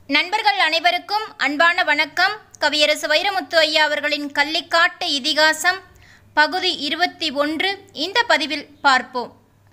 நண்பர்கள் அனைவருக்கும் அன்பான வணக்கம் கவியரசு வைரமுத்து ஐயா அவர்களின் கள்ளிக்காட்டு இதிகாசம் பகுதி இருபத்தி ஒன்று இந்த பதிவில் பார்ப்போம்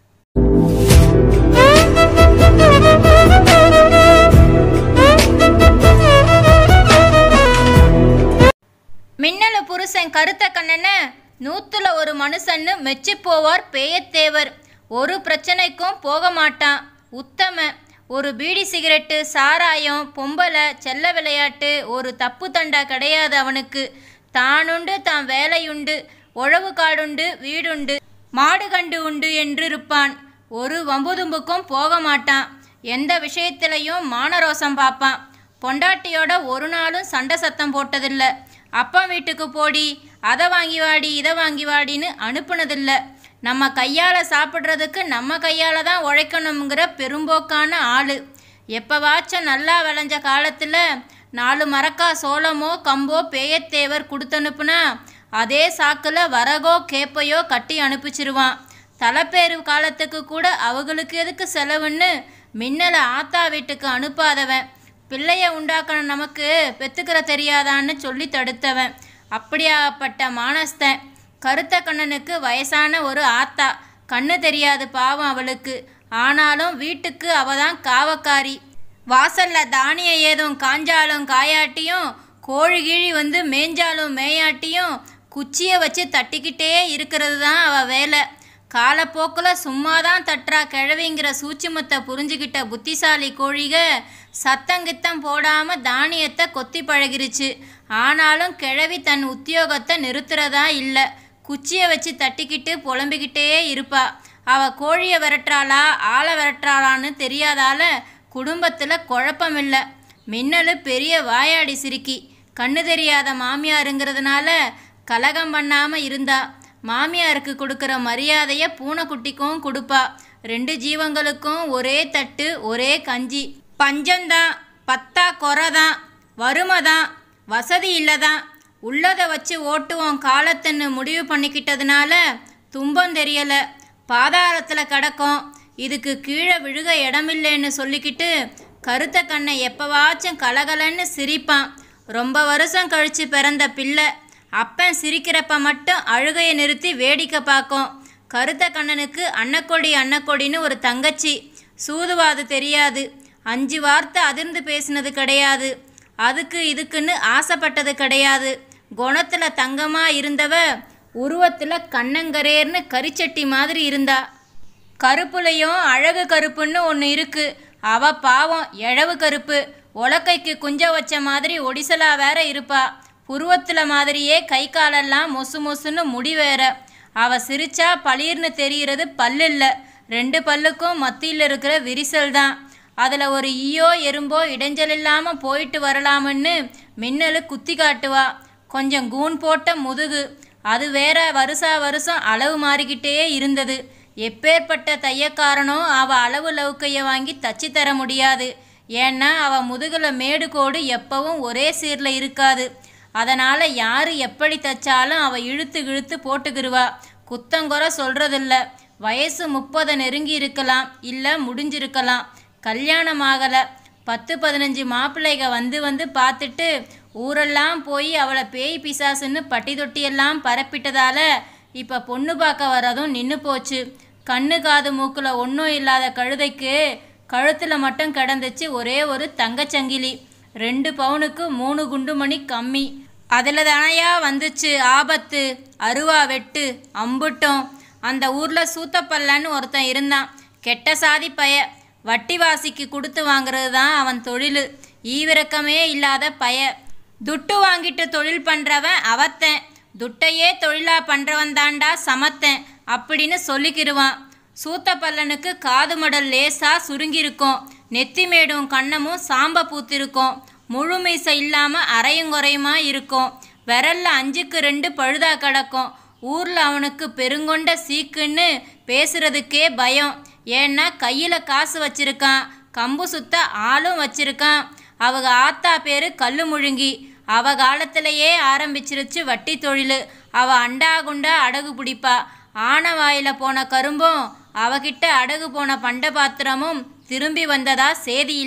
மின்னலு புருஷன் கருத்த கண்ணன நூத்துல ஒரு மனுஷன்னு மெச்சி போவார் பேயத்தேவர் ஒரு பிரச்சனைக்கும் போக மாட்டான் உத்தம ஒரு பீடி சிகரெட்டு சாராயம் பொம்பளை செல்ல விளையாட்டு ஒரு தப்பு தண்டா கிடையாது அவனுக்கு தானுண்டு தான் வேலையுண்டு உழவு காடுண்டு வீடுண்டு மாடு கண்டு உண்டு என்று இருப்பான் ஒரு வம்புதும்புக்கும் போக மாட்டான் எந்த விஷயத்திலையும் மானரோசம் பார்ப்பான் பொண்டாட்டியோட ஒரு நாளும் சண்டை சத்தம் போட்டதில்ல அப்பா வீட்டுக்கு போடி அதை வாங்கி வாடி இதை வாங்கி வாடின்னு அனுப்புனதில்ல நம்ம கையால் சாப்பிட்றதுக்கு நம்ம கையால் தான் உழைக்கணுங்கிற பெரும்போக்கான ஆள் எப்போவாச்சும் நல்லா விளைஞ்ச காலத்தில் நாலு மரக்கா சோளமோ கம்போ பேயத்தேவர் கொடுத்தனுப்புனா அதே சாக்கில் வரகோ கேப்பையோ கட்டி அனுப்பிச்சிருவான் தலைப்பேரு காலத்துக்கு கூட அவங்களுக்கு எதுக்கு செலவுன்னு மின்னலை ஆத்தா வீட்டுக்கு அனுப்பாதவன் பிள்ளைய உண்டாக்கணும் நமக்கு பெத்துக்கிற தெரியாதான்னு சொல்லி தடுத்தவன் அப்படியாப்பட்ட மானஸ்தன் கருத்த கண்ணனுக்கு வயசான ஒரு ஆத்தா கண்ணு தெரியாது பாவம் அவளுக்கு ஆனாலும் வீட்டுக்கு அவ தான் காவக்காரி வாசல்ல தானியம் ஏதும் காஞ்சாலும் காயாட்டியும் கோழி கீழி வந்து மேய்ஞ்சாலும் மேயாட்டியும் குச்சியை வச்சு தட்டிக்கிட்டே இருக்கிறது தான் அவ வேலை காலப்போக்கில் சும்மா தான் தட்டுறா கிழவிங்கிற சூட்சுமத்தை புரிஞ்சுக்கிட்ட புத்திசாலி கோழிக சத்தங்கித்தம் போடாமல் தானியத்தை கொத்தி பழகிருச்சு ஆனாலும் கிழவி தன் உத்தியோகத்தை நிறுத்துறதா இல்லை குச்சியை வச்சு தட்டிக்கிட்டு புலம்பிக்கிட்டே இருப்பா அவ கோழியை விரட்டுறாளா ஆளை விரட்டுறாளான்னு தெரியாதால குடும்பத்தில் குழப்பமில்லை மின்னலு பெரிய வாயாடி சிரிக்கி கண்ணு தெரியாத மாமியாருங்கிறதுனால கலகம் பண்ணாம இருந்தா மாமியாருக்கு கொடுக்குற மரியாதையை பூனைக்குட்டிக்கும் கொடுப்பா ரெண்டு ஜீவங்களுக்கும் ஒரே தட்டு ஒரே கஞ்சி பஞ்சம்தான் பத்தா குறை தான் வறுமை தான் வசதி இல்லை தான் உள்ளதை வச்சு ஓட்டுவோம் காலத்துன்னு முடிவு பண்ணிக்கிட்டதுனால துன்பம் தெரியலை பாதாளத்தில் கிடக்கும் இதுக்கு கீழே விழுக இடமில்லைன்னு சொல்லிக்கிட்டு கருத்த கண்ணை எப்பவாச்சும் கலகலன்னு சிரிப்பான் ரொம்ப வருஷம் கழிச்சு பிறந்த பிள்ளை அப்பன் சிரிக்கிறப்ப மட்டும் அழுகையை நிறுத்தி வேடிக்கை பார்க்கும் கருத்த கண்ணனுக்கு அன்னக்கொடி அன்னக்கொடின்னு ஒரு தங்கச்சி சூதுவாது தெரியாது அஞ்சு வார்த்தை அதிர்ந்து பேசினது கிடையாது அதுக்கு இதுக்குன்னு ஆசைப்பட்டது கிடையாது குணத்தில் தங்கமாக இருந்தவ உருவத்தில் கண்ணங்கரேர்னு கரிச்சட்டி மாதிரி இருந்தா கருப்புலையும் அழகு கருப்புன்னு ஒன்று இருக்கு அவ பாவம் எழவு கருப்பு உலக்கைக்கு குஞ்ச வச்ச மாதிரி ஒடிசலா வேற இருப்பா புருவத்தில் மாதிரியே கை காலெல்லாம் மொசு மொசுன்னு முடி வேற அவ சிரிச்சா பளீர்னு தெரிகிறது பல்லில்ல ரெண்டு பல்லுக்கும் மத்தியில் இருக்கிற விரிசல் தான் அதில் ஒரு ஈயோ எறும்போ இடைஞ்சல் இல்லாமல் போயிட்டு வரலாமுன்னு மின்னலு குத்தி காட்டுவா கொஞ்சம் கூன் போட்ட முதுகு அது வேற வருஷா வருஷம் அளவு மாறிக்கிட்டே இருந்தது எப்பேற்பட்ட தையக்காரனோ அவ அளவு லவுக்கைய வாங்கி தச்சு தர முடியாது ஏன்னா அவ முதுகுல மேடு கோடு எப்பவும் ஒரே சீரில் இருக்காது அதனால் யார் எப்படி தச்சாலும் அவ இழுத்து இழுத்து போட்டுக்கிருவா குத்தங்குறை சொல்கிறதில்ல வயசு முப்பதை நெருங்கி இருக்கலாம் இல்லை முடிஞ்சிருக்கலாம் கல்யாணம் ஆகலை பத்து பதினஞ்சு மாப்பிள்ளைக வந்து வந்து பார்த்துட்டு ஊரெல்லாம் போய் அவளை பேய் பிசாசுன்னு பட்டி தொட்டியெல்லாம் பரப்பிட்டதால இப்போ பொண்ணு பார்க்க வரதும் நின்று போச்சு கண்ணு காது மூக்கில் ஒன்றும் இல்லாத கழுதைக்கு கழுத்தில் மட்டும் கிடந்துச்சு ஒரே ஒரு தங்கச்சங்கிலி ரெண்டு பவுனுக்கு மூணு குண்டுமணி கம்மி அதில் தானையா வந்துச்சு ஆபத்து அருவா வெட்டு அம்புட்டும் அந்த ஊரில் சூத்தப்பல்லன்னு ஒருத்தன் இருந்தான் கெட்ட சாதி பய வட்டிவாசிக்கு கொடுத்து வாங்குறது தான் அவன் தொழில் ஈவிரக்கமே இல்லாத பய துட்டு வாங்கிட்டு தொழில் பண்ணுறவன் அவத்தன் துட்டையே தொழிலா பண்ணுறவன் தாண்டா சமத்தன் அப்படின்னு சொல்லிக்கிருவான் சூத்தப்பல்லனுக்கு காது மடல் லேசா சுருங்கியிருக்கும் நெத்தி மேடும் கண்ணமும் சாம்ப பூத்திருக்கும் முழு மீசை இல்லாமல் அரையும் குறையுமா இருக்கும் விரல்ல அஞ்சுக்கு ரெண்டு பழுதா கிடக்கும் ஊரில் அவனுக்கு பெருங்கொண்ட சீக்குன்னு பேசுறதுக்கே பயம் ஏன்னா கையில் காசு வச்சிருக்கான் கம்பு சுத்த ஆளும் வச்சிருக்கான் அவங்க ஆத்தா பேரு கல்லு முழுங்கி அவ காலத்திலேயே ஆரம்பிச்சிருச்சு வட்டி தொழில் அவ அண்டா குண்டா அடகு பிடிப்பா ஆன வாயில போன கரும்பும் அவகிட்ட அடகு போன பண்ட பாத்திரமும் திரும்பி வந்ததா சேதி இல்லை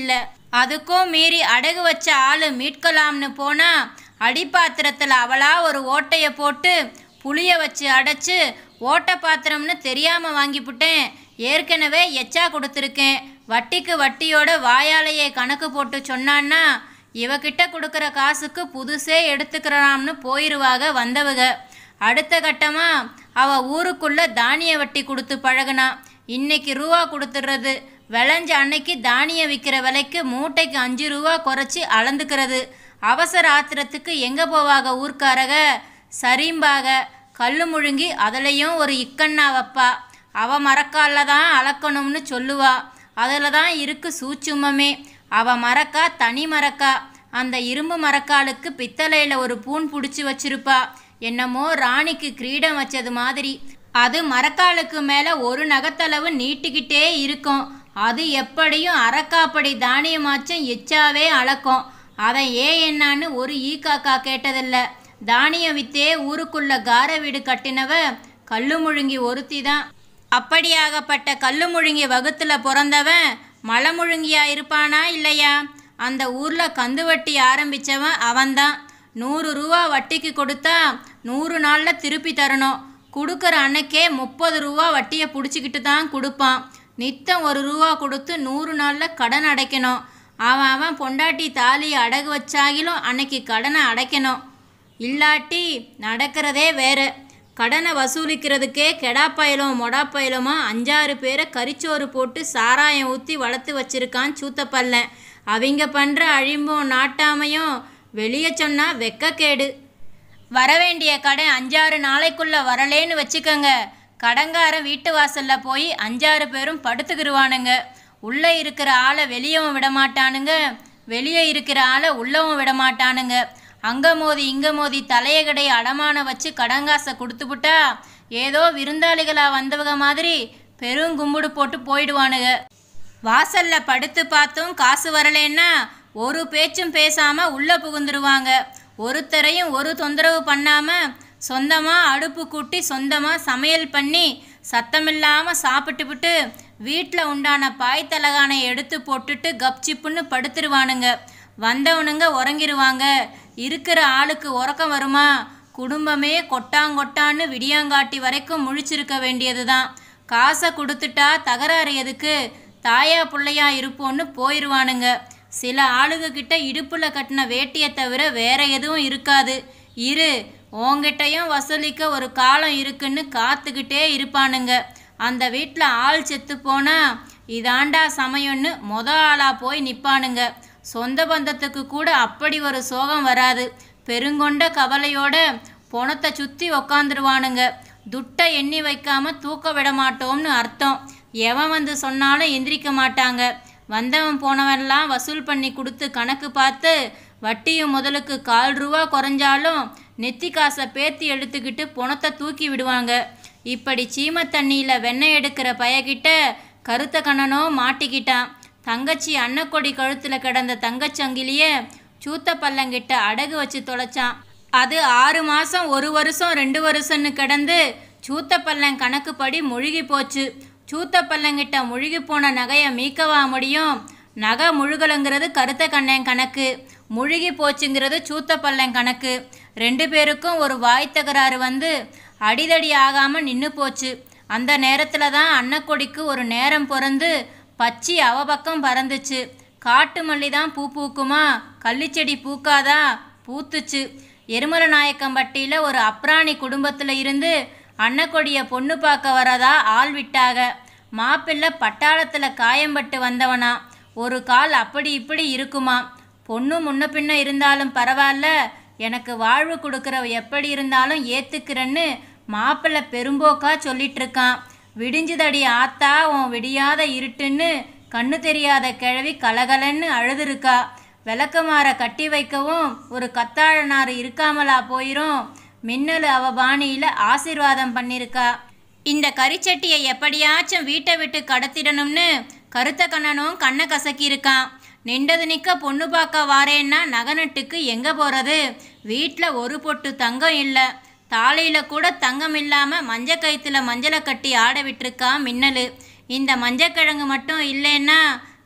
அதுக்கும் மீறி அடகு வச்ச ஆளு மீட்கலாம்னு போனா அடிப்பாத்திரத்தில் அவளா ஒரு ஓட்டையை போட்டு புளிய வச்சு அடைச்சு ஓட்ட பாத்திரம்னு தெரியாம வாங்கிப்புட்டேன் ஏற்கனவே எச்சா கொடுத்துருக்கேன் வட்டிக்கு வட்டியோட வாயாலேயே கணக்கு போட்டு சொன்னான்னா இவகிட்ட கொடுக்குற காசுக்கு புதுசே எடுத்துக்கிறாம்னு போயிருவாக வந்தவங்க அடுத்த கட்டமா அவ ஊருக்குள்ள தானிய வட்டி கொடுத்து பழகுனா இன்னைக்கு ரூபா கொடுத்துடுறது விளைஞ்ச அன்னைக்கு தானியம் விற்கிற விலைக்கு மூட்டைக்கு அஞ்சு ரூபா குறைச்சி அளந்துக்கிறது அவசர ஆத்திரத்துக்கு எங்கே போவாக ஊர்க்காரக சரிம்பாக கல்லு முழுங்கி அதுலேயும் ஒரு இக்கண்ணா வைப்பா அவ மரக்கால்ல தான் அளக்கணும்னு சொல்லுவா அதில் தான் இருக்கு சூச்சுமமே அவ மரக்கா தனி மரக்கா அந்த இரும்பு மரக்காலுக்கு பித்தளையில் ஒரு பூன் பிடிச்சி வச்சிருப்பா என்னமோ ராணிக்கு கிரீடம் வச்சது மாதிரி அது மரக்காலுக்கு மேலே ஒரு நகத்தளவு நீட்டிக்கிட்டே இருக்கும் அது எப்படியும் அறக்காப்படி தானியமாச்சும் எச்சாவே அளக்கும் அதை ஏன் என்னான்னு ஒரு ஈ காக்கா கேட்டதில்ல தானியம் வித்தே ஊருக்குள்ள கார வீடு கட்டினவ கல்லு முழுங்கி ஒருத்தி தான் அப்படியாகப்பட்ட கல்லு முழுங்கி வகுத்துல பிறந்தவன் மலை முழுங்கியா இருப்பானா இல்லையா அந்த ஊர்ல கந்து வட்டி ஆரம்பிச்சவன் அவன்தான் நூறு ரூபா வட்டிக்கு கொடுத்தா நூறு நாள்ல திருப்பி தரணும் கொடுக்குற அன்னைக்கே முப்பது ரூபா வட்டியை பிடிச்சிக்கிட்டு தான் கொடுப்பான் நித்தம் ஒரு ரூபா கொடுத்து நூறு நாளில் கடன் அடைக்கணும் அவன் அவன் பொண்டாட்டி தாலியை அடகு வச்சாகிலும் அன்னைக்கு கடனை அடைக்கணும் இல்லாட்டி நடக்கிறதே வேற கடனை வசூலிக்கிறதுக்கே கெடாப்பயலும் மொடாப்பயலுமா அஞ்சாறு பேரை கரிச்சோறு போட்டு சாராயம் ஊற்றி வளர்த்து வச்சிருக்கான் சூத்தப்பல்லன் அவங்க பண்ணுற அழிம்பும் நாட்டாமையும் வெளியே சொன்னால் வெக்கக்கேடு வரவேண்டிய கடன் அஞ்சாறு நாளைக்குள்ள வரலேன்னு வச்சுக்கோங்க கடங்காரன் வீட்டு வாசல்ல போய் அஞ்சாறு பேரும் படுத்துக்கிருவானுங்க உள்ளே இருக்கிற ஆளை வெளியவும் விட மாட்டானுங்க வெளியே இருக்கிற ஆளை உள்ளவும் விட மாட்டானுங்க அங்க மோதி இங்க மோதி தலையகடை அடமான வச்சு கடங்காசை கொடுத்துப்புட்டா ஏதோ விருந்தாளிகளா வந்தவங்க மாதிரி பெருங்கும்புடு போட்டு போயிடுவானுங்க வாசல்ல படுத்து பார்த்தும் காசு வரலேன்னா ஒரு பேச்சும் பேசாம உள்ள புகுந்துருவாங்க ஒருத்தரையும் ஒரு தொந்தரவு பண்ணாம சொந்தமா அடுப்பு கூட்டி சொந்தமா சமையல் பண்ணி சத்தமில்லாம சாப்பிட்டுவிட்டு வீட்டில் உண்டான பாய் தலகானை எடுத்து போட்டுட்டு கப்சிப்புன்னு படுத்துருவானுங்க வந்தவனுங்க உறங்கிருவாங்க இருக்கிற ஆளுக்கு உறக்கம் வருமா குடும்பமே கொட்டாங்கொட்டான்னு விடியாங்காட்டி வரைக்கும் முழிச்சிருக்க வேண்டியதுதான் காசை கொடுத்துட்டா தகராறு எதுக்கு தாயா புள்ளையா இருப்போன்னு போயிடுவானுங்க சில ஆளுக கிட்ட இடுப்புல கட்டின வேட்டியை தவிர வேற எதுவும் இருக்காது இரு உன்கிட்டயும் வசூலிக்க ஒரு காலம் இருக்குன்னு காத்துக்கிட்டே இருப்பானுங்க அந்த வீட்டில் ஆள் செத்து போனா இதாண்டா சமயம்னு மொத ஆளா போய் நிப்பானுங்க சொந்த பந்தத்துக்கு கூட அப்படி ஒரு சோகம் வராது பெருங்கொண்ட கவலையோட பொணத்தை சுற்றி உக்காந்துருவானுங்க துட்டை எண்ணி வைக்காம தூக்க விட மாட்டோம்னு அர்த்தம் எவன் வந்து சொன்னாலும் எந்திரிக்க மாட்டாங்க வந்தவன் போனவன்லாம் வசூல் பண்ணி கொடுத்து கணக்கு பார்த்து வட்டியும் முதலுக்கு கால் ரூபா குறைஞ்சாலும் நெத்தி காசை பேத்தி எடுத்துக்கிட்டு பணத்தை தூக்கி விடுவாங்க இப்படி சீம தண்ணியில் வெண்ணெய் எடுக்கிற பயகிட்ட கருத்த கண்ணனோ மாட்டிக்கிட்டான் தங்கச்சி அன்னக்கொடி கழுத்தில் கிடந்த தங்கச்சங்கிலிய சூத்த பல்லங்கிட்ட அடகு வச்சு தொலைச்சான் அது ஆறு மாதம் ஒரு வருஷம் ரெண்டு வருஷம்னு கிடந்து சூத்த பல்லன் கணக்குப்படி முழுகி போச்சு சூத்த பல்லங்கிட்ட முழுகி போன நகையை மீட்கவா முடியும் நகை முழுகலுங்கிறது கருத்த கண்ணன் கணக்கு முழுகி போச்சுங்கிறது சூத்த பல்லன் கணக்கு ரெண்டு பேருக்கும் ஒரு வாய் தகராறு வந்து அடிதடி ஆகாமல் நின்று போச்சு அந்த நேரத்தில் தான் அன்னக்கொடிக்கு ஒரு நேரம் பிறந்து பச்சி அவ பக்கம் பறந்துச்சு காட்டு மல்லி தான் பூ பூக்குமா கள்ளிச்செடி பூக்காதா பூத்துச்சு எருமலநாயக்கம்பட்டியில் ஒரு அப்ராணி குடும்பத்தில் இருந்து அன்னக்கொடியை பொண்ணு பார்க்க வரதா ஆள் விட்டாக மாப்பிள்ளை பட்டாளத்தில் காயம்பட்டு வந்தவனா ஒரு கால் அப்படி இப்படி இருக்குமா பொண்ணு முன்ன பின்ன இருந்தாலும் பரவாயில்ல எனக்கு வாழ்வு கொடுக்குற எப்படி இருந்தாலும் ஏத்துக்கிறேன்னு மாப்பிள்ளை பெரும்போக்கா சொல்லிட்டு இருக்கான் விடிஞ்சுதடி ஆத்தா உன் விடியாத இருட்டுன்னு கண்ணு தெரியாத கிழவி கலகலன்னு அழுதுருக்கா விளக்கமாற கட்டி வைக்கவும் ஒரு கத்தாழனார் இருக்காமலா போயிரும் மின்னல் அவ பாணியில் ஆசீர்வாதம் பண்ணியிருக்கா இந்த கரிச்சட்டியை எப்படியாச்சும் வீட்டை விட்டு கடத்திடணும்னு கருத்த கண்ணனும் கண்ணை கசக்கியிருக்கான் நின்றது நிற்க பொண்ணு பார்க்க வாரேன்னா நகநட்டுக்கு எங்கே போகிறது வீட்டில் ஒரு பொட்டு தங்கம் இல்லை தாலியில் கூட தங்கம் இல்லாமல் மஞ்ச கயிற்றுல மஞ்சளை கட்டி ஆட விட்டுருக்கா மின்னல் இந்த மஞ்சக்கிழங்கு மட்டும் இல்லைன்னா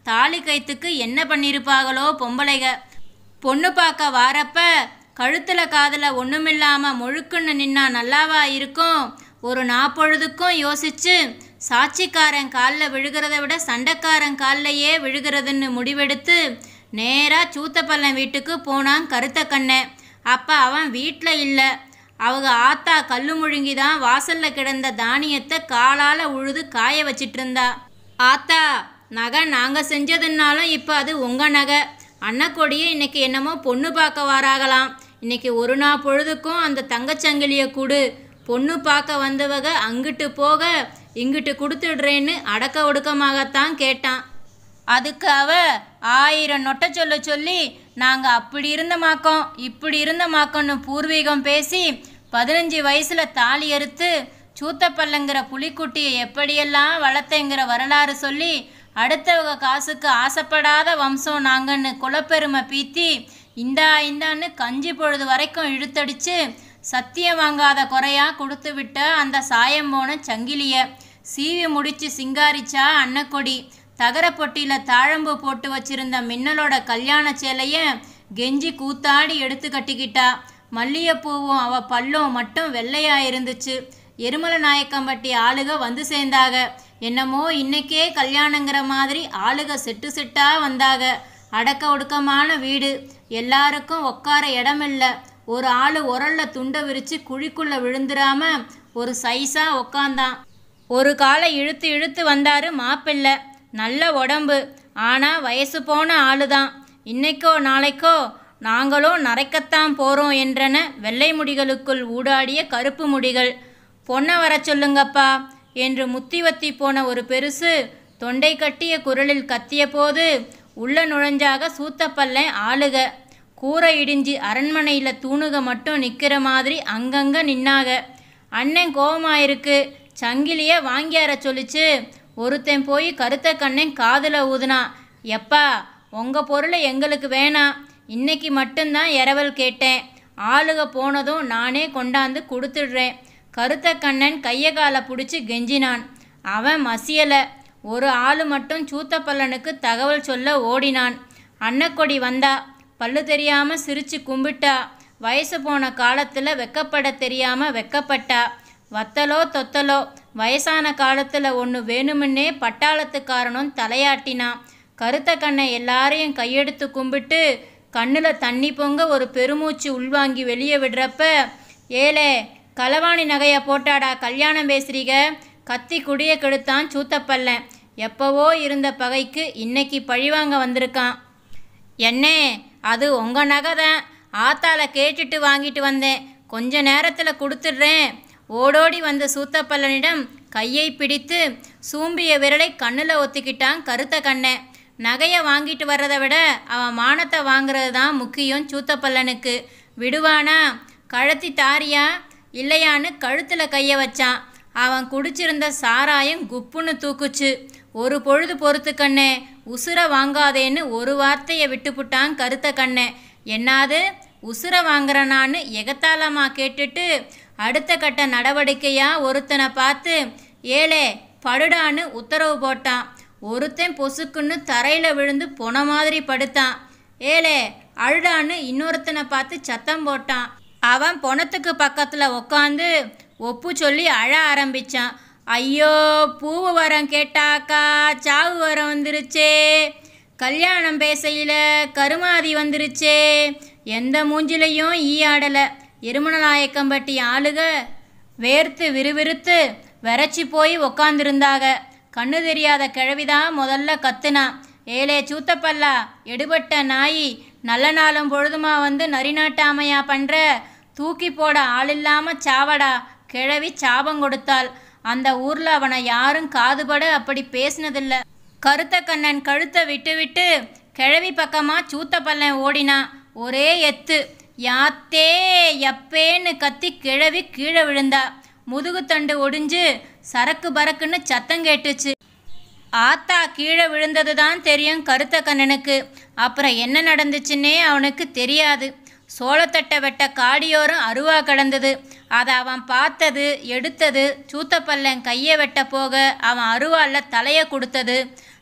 தாலி கைத்துக்கு என்ன பண்ணியிருப்பாங்களோ பொம்பளைக பொண்ணு பார்க்க வாரப்ப கழுத்தில் காதில் ஒன்றுமில்லாமல் முழுக்குன்னு நின்னா நல்லாவா இருக்கும் ஒரு நாப்பொழுதுக்கும் யோசிச்சு சாட்சிக்காரன் காலில் விழுகிறத விட சண்டைக்காரன் காலிலையே விழுகிறதுன்னு முடிவெடுத்து நேராக சூத்தப்பள்ளம் வீட்டுக்கு போனான் கருத்த கண்ணன் அப்போ அவன் வீட்டில் இல்லை அவங்க ஆத்தா கல்லு முழுங்கி தான் வாசலில் கிடந்த தானியத்தை காலால் உழுது காய வச்சிட்டு இருந்தா ஆத்தா நகை நாங்கள் செஞ்சதுன்னாலும் இப்போ அது உங்கள் நகை அன்னக்கொடியே இன்னைக்கு என்னமோ பொண்ணு பார்க்க வராகலாம் இன்னைக்கு ஒரு நாள் பொழுதுக்கும் அந்த தங்கச்சங்கிலியை கொடு பொண்ணு பார்க்க வந்தவங்க அங்கிட்டு போக இங்கிட்டு கொடுத்துடுறேன்னு அடக்க ஒடுக்கமாகத்தான் கேட்டான் அதுக்கு அவ ஆயிரம் நொட்ட சொல்ல சொல்லி நாங்கள் அப்படி இருந்த மாக்கோம் இப்படி இருந்த மாக்கோன்னு பூர்வீகம் பேசி பதினஞ்சு வயசில் தாலி அறுத்து சூத்தப்பல்லங்கிற புலிக்குட்டியை எப்படியெல்லாம் வளர்த்தேங்கிற வரலாறு சொல்லி அடுத்தவங்க காசுக்கு ஆசைப்படாத வம்சம் நாங்கன்னு குலப்பெருமை பீத்தி இந்தா இந்தான்னு கஞ்சி பொழுது வரைக்கும் இழுத்தடிச்சு சத்தியம் வாங்காத குறையா கொடுத்து விட்ட அந்த சாயம் போன சங்கிலிய சீவி முடிச்சு சிங்காரிச்சா அன்னக்கொடி தகர பொட்டியில தாழம்பு போட்டு வச்சிருந்த மின்னலோட கல்யாண சேலைய கெஞ்சி கூத்தாடி எடுத்து கட்டிக்கிட்டா மல்லிகைப்பூவும் அவ பல்லும் மட்டும் வெள்ளையா இருந்துச்சு எருமல நாயக்கம்பட்டி ஆளுக வந்து சேர்ந்தாக என்னமோ இன்னைக்கே கல்யாணங்கிற மாதிரி ஆளுக செட்டு செட்டா வந்தாக அடக்க ஒடுக்கமான வீடு எல்லாருக்கும் உட்கார இடமில்ல ஒரு ஆளு உரல்ல துண்டை விரிச்சு குழிக்குள்ள விழுந்துராம ஒரு சைஸா உக்காந்தான் ஒரு காலை இழுத்து இழுத்து வந்தாரு மாப்பிள்ளை நல்ல உடம்பு ஆனா வயசு போன ஆளுதான் இன்னைக்கோ நாளைக்கோ நாங்களும் நரைக்கத்தான் போறோம் என்றன வெள்ளை முடிகளுக்குள் ஊடாடிய கருப்பு முடிகள் பொண்ணை வர சொல்லுங்கப்பா என்று முத்திவத்தி போன ஒரு பெருசு தொண்டை கட்டிய குரலில் கத்திய போது உள்ள நுழைஞ்சாக சூத்தப்பல்ல ஆளுக கூரை இடிஞ்சு அரண்மனையில் தூணுக மட்டும் நிற்கிற மாதிரி அங்கங்க நின்னாக அண்ணன் கோவமாயிருக்கு சங்கிலிய வாங்கியார சொல்லிச்சு ஒருத்தன் போய் கருத்த கண்ணன் காதில் ஊதுனான் எப்பா உங்கள் பொருளை எங்களுக்கு வேணாம் இன்னைக்கு மட்டும்தான் இரவல் கேட்டேன் ஆளுக போனதும் நானே கொண்டாந்து கொடுத்துடுறேன் கருத்த கண்ணன் கையை காலை பிடிச்சி கெஞ்சினான் அவன் மசியலை ஒரு ஆளு மட்டும் சூத்தப்பல்லனுக்கு தகவல் சொல்ல ஓடினான் அன்னக்கொடி வந்தா பல்லு தெரியாம சிரிச்சு கும்பிட்டா வயசு போன காலத்துல வெக்கப்பட தெரியாம வெக்கப்பட்டா வத்தலோ தொத்தலோ வயசான காலத்துல ஒன்று வேணுமுன்னே பட்டாளத்துக்காரனும் தலையாட்டினான் கருத்த கண்ணை எல்லாரையும் கையெடுத்து கும்பிட்டு கண்ணில் தண்ணி பொங்க ஒரு பெருமூச்சு உள்வாங்கி வெளியே விடுறப்ப ஏலே களவாணி நகையை போட்டாடா கல்யாணம் பேசுறீங்க கத்தி குடிய கெடுத்தான் சூத்தப்பல்லன் எப்பவோ இருந்த பகைக்கு இன்னைக்கு பழிவாங்க வந்திருக்கான் என்னே அது உங்கள் நகை தான் ஆத்தால கேட்டுட்டு வாங்கிட்டு வந்தேன் கொஞ்ச நேரத்தில் கொடுத்துட்றேன் ஓடோடி வந்த சூத்தப்பல்லனிடம் கையை பிடித்து சூம்பிய விரலை கண்ணில் ஒத்திக்கிட்டான் கருத்த கண்ணை நகையை வாங்கிட்டு வர்றதை விட அவன் மானத்தை வாங்குறது தான் முக்கியம் சூத்தப்பல்லனுக்கு விடுவானா கழத்தி தாரியா இல்லையான்னு கழுத்தில் கையை வச்சான் அவன் குடிச்சிருந்த சாராயம் குப்புன்னு தூக்குச்சு ஒரு பொழுது பொறுத்து கண்ணே உசுர வாங்காதேன்னு ஒரு வார்த்தையை விட்டுப்புட்டான் கருத்த கண்ணே என்னாது உசுர வாங்குறனான்னு எகத்தாளமா கேட்டுட்டு அடுத்த கட்ட நடவடிக்கையா ஒருத்தனை பார்த்து ஏலே படுடான்னு உத்தரவு போட்டான் ஒருத்தன் பொசுக்குன்னு தரையில் விழுந்து பொன மாதிரி படுத்தான் ஏலே அழுடான்னு இன்னொருத்தனை பார்த்து சத்தம் போட்டான் அவன் பொணத்துக்கு பக்கத்தில் உக்காந்து ஒப்பு சொல்லி அழ ஆரம்பிச்சான் ஐயோ பூவு வரம் கேட்டாக்கா சாவு வரம் வந்துருச்சே கல்யாணம் பேசையில் கருமாதி வந்துருச்சே எந்த மூஞ்சிலையும் ஈ ஆடலை எருமணநாயக்கம்பட்டி ஆளுக வேர்த்து விறுவிறுத்து விரைச்சி போய் உக்காந்துருந்தாக கண்ணு தெரியாத கிழவிதான் முதல்ல கத்துனா ஏலே சூத்தப்பல்லா எடுபட்ட நாயி நல்ல நாளும் பொழுதுமா வந்து நரிநாட்டாமையா பண்ற தூக்கி போட ஆளில்லாம சாவடா கிழவி சாபம் கொடுத்தாள் அந்த ஊர்ல அவனை யாரும் காதுபட அப்படி பேசினதில்ல கருத்த கண்ணன் கழுத்தை விட்டு விட்டு கிழவி பக்கமா சூத்தப்பல்லன் ஓடினான் ஒரே எத்து யாத்தே எப்பேன்னு கத்தி கிழவி கீழே விழுந்தா முதுகுத்தண்டு ஒடிஞ்சு சரக்கு பறக்குன்னு சத்தம் கேட்டுச்சு ஆத்தா கீழே விழுந்தது தான் தெரியும் கருத்த கண்ணனுக்கு அப்புறம் என்ன நடந்துச்சுன்னே அவனுக்கு தெரியாது சோளத்தட்டை வெட்ட காடியோரம் அருவா கிடந்தது அதை அவன் பார்த்தது எடுத்தது சூத்தப்பல்லன் கையை வெட்ட போக அவன் அருவால தலையை கொடுத்தது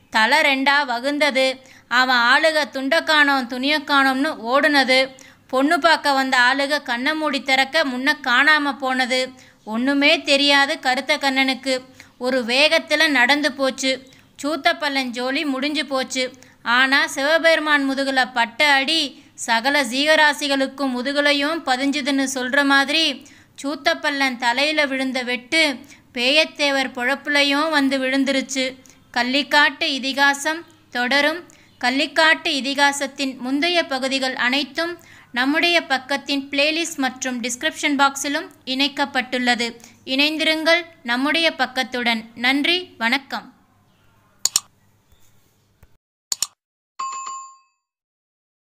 தலை ரெண்டா வகுந்தது அவன் ஆளுக துண்டக்கானோம் துணியக்கானோம்னு ஓடுனது பொண்ணு பார்க்க வந்த ஆளுக கண்ணை மூடி திறக்க முன்ன காணாம போனது ஒன்றுமே தெரியாது கருத்த கண்ணனுக்கு ஒரு வேகத்தில் நடந்து போச்சு சூத்தப்பல்லன் ஜோலி முடிஞ்சு போச்சு ஆனால் சிவபெருமான் முதுகுல பட்ட அடி சகல ஜீவராசிகளுக்கும் முதுகுலையும் பதிஞ்சுதுன்னு சொல்கிற மாதிரி சூத்தப்பல்லன் தலையில் விழுந்த வெட்டு பேயத்தேவர் பொழப்புலையும் வந்து விழுந்துருச்சு கள்ளிக்காட்டு இதிகாசம் தொடரும் கள்ளிக்காட்டு இதிகாசத்தின் முந்தைய பகுதிகள் அனைத்தும் நம்முடைய பக்கத்தின் பிளேலிஸ்ட் மற்றும் டிஸ்கிரிப்ஷன் பாக்ஸிலும் இணைக்கப்பட்டுள்ளது இணைந்திருங்கள் நம்முடைய பக்கத்துடன் நன்றி வணக்கம்